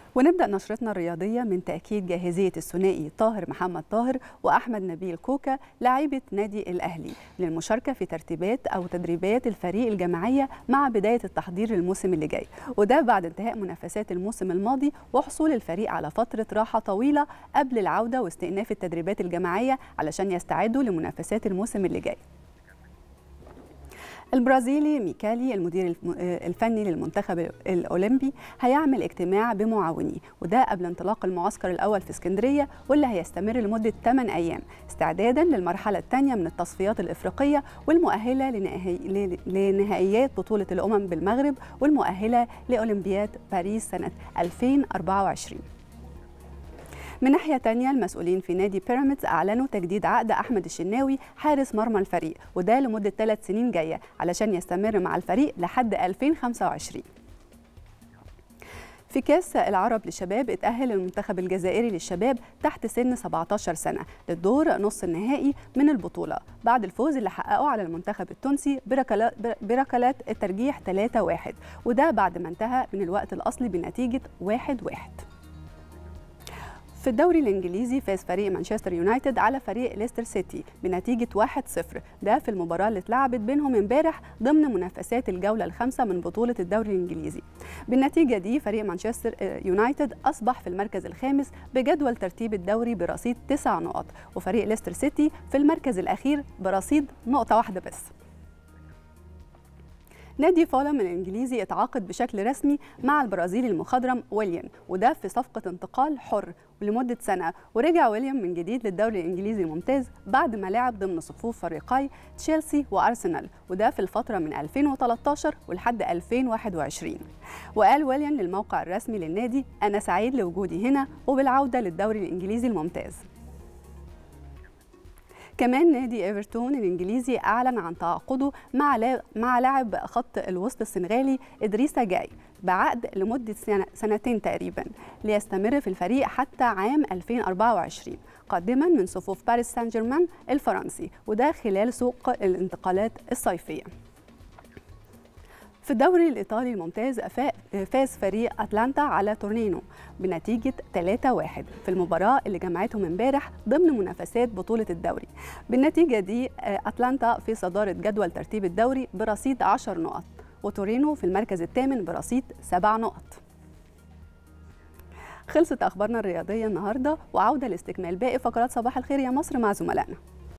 ونبدأ نشرتنا الرياضية من تأكيد جاهزية الثنائي طاهر محمد طاهر وأحمد نبيل كوكا لاعبة نادي الأهلي للمشاركة في ترتيبات أو تدريبات الفريق الجماعية مع بداية التحضير للموسم اللي جاي وده بعد انتهاء منافسات الموسم الماضي وحصول الفريق على فترة راحة طويلة قبل العودة واستئناف التدريبات الجماعية علشان يستعدوا لمنافسات الموسم اللي جاي البرازيلي ميكالي المدير الفني للمنتخب الاولمبي هيعمل اجتماع بمعاونيه وده قبل انطلاق المعسكر الاول في اسكندريه واللي هيستمر لمده 8 ايام استعدادا للمرحله الثانيه من التصفيات الافريقيه والمؤهله لنهائي لنهائيات بطوله الامم بالمغرب والمؤهله لاولمبياد باريس سنه 2024 من ناحية تانية المسؤولين في نادي بيراميدز أعلنوا تجديد عقد أحمد الشناوي حارس مرمى الفريق وده لمدة ثلاث سنين جاية علشان يستمر مع الفريق لحد 2025 في كاس العرب للشباب اتأهل المنتخب الجزائري للشباب تحت سن 17 سنة للدور نص النهائي من البطولة بعد الفوز اللي حققه على المنتخب التونسي بركلات الترجيح 3-1 وده بعد ما انتهى من الوقت الأصلي بنتيجة 1-1 في الدوري الانجليزي فاز فريق مانشستر يونايتد على فريق ليستر سيتي بنتيجه 1-0 ده في المباراه اللي اتلعبت بينهم امبارح ضمن منافسات الجوله الخامسه من بطوله الدوري الانجليزي بالنتيجه دي فريق مانشستر يونايتد اصبح في المركز الخامس بجدول ترتيب الدوري برصيد 9 نقط وفريق ليستر سيتي في المركز الاخير برصيد نقطه واحده بس نادي فولم الانجليزي اتعاقد بشكل رسمي مع البرازيلي المخضرم ويليام وده في صفقه انتقال حر لمده سنه ورجع ويليام من جديد للدوري الانجليزي الممتاز بعد ما لعب ضمن صفوف فريقي تشيلسي وارسنال وده في الفتره من 2013 ولحد 2021 وقال ويليام للموقع الرسمي للنادي انا سعيد لوجودي هنا وبالعوده للدوري الانجليزي الممتاز كمان نادي ايفرتون الانجليزي اعلن عن تعاقده مع مع لاعب خط الوسط السنغالي ادريسا جاي بعقد لمده سنة سنتين تقريبا ليستمر في الفريق حتى عام 2024 قادما من صفوف باريس سان جيرمان الفرنسي وده خلال سوق الانتقالات الصيفيه في الدوري الإيطالي الممتاز فاز فريق أتلانتا على تورنينو بنتيجة 3-1 في المباراة اللي جمعتهم امبارح ضمن منافسات بطولة الدوري بالنتيجة دي أتلانتا في صدارة جدول ترتيب الدوري برصيد 10 نقط وتورينو في المركز الثامن برصيد 7 نقط خلصت أخبارنا الرياضية النهاردة وعودة لاستكمال باقي فقرات صباح الخير يا مصر مع زملائنا